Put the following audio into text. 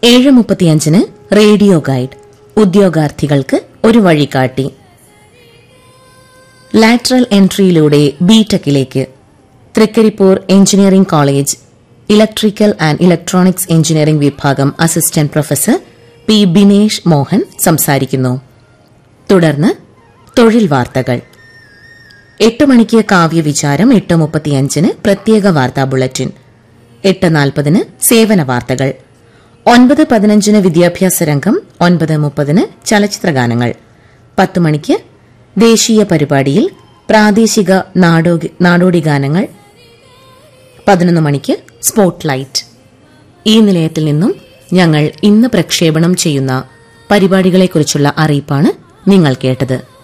ഏഴ് മുപ്പത്തിയഞ്ചിന് radio guide ഉദ്യോഗാർത്ഥികൾക്ക് ഒരു വഴികാട്ടി ലാറ്ററൽ എൻട്രിയിലൂടെ ബിടെക്കിലേക്ക് Trikaripur engineering college electrical and electronics engineering വിഭാഗം assistant professor P Binesh Mohan സംസാരിക്കുന്നു തുടർന്ന് തൊഴിൽ വാർത്തകൾ എട്ട് മണിക്ക് കാവ്യവിചാരം എട്ട് മുപ്പത്തിയഞ്ചിന് പ്രത്യേക വാർത്താ ബുള്ളറ്റിൻ എട്ട് നാൽപ്പതിന് സേവന വാർത്തകൾ ഒൻപത് പതിനഞ്ചിന് വിദ്യാഭ്യാസ രംഗം ഒൻപത് മുപ്പതിന് ചലച്ചിത്രഗാനങ്ങൾ പത്ത് മണിക്ക് ദേശീയ പരിപാടിയിൽ പ്രാദേശിക നാടോടി നാടോടി ഗാനങ്ങൾ പതിനൊന്ന് മണിക്ക് സ്പോട്ട് ലൈറ്റ് ഈ നിലയത്തിൽ നിന്നും ഞങ്ങൾ ഇന്ന് പ്രക്ഷേപണം ചെയ്യുന്ന പരിപാടികളെക്കുറിച്ചുള്ള അറിയിപ്പാണ് നിങ്ങൾ കേട്ടത്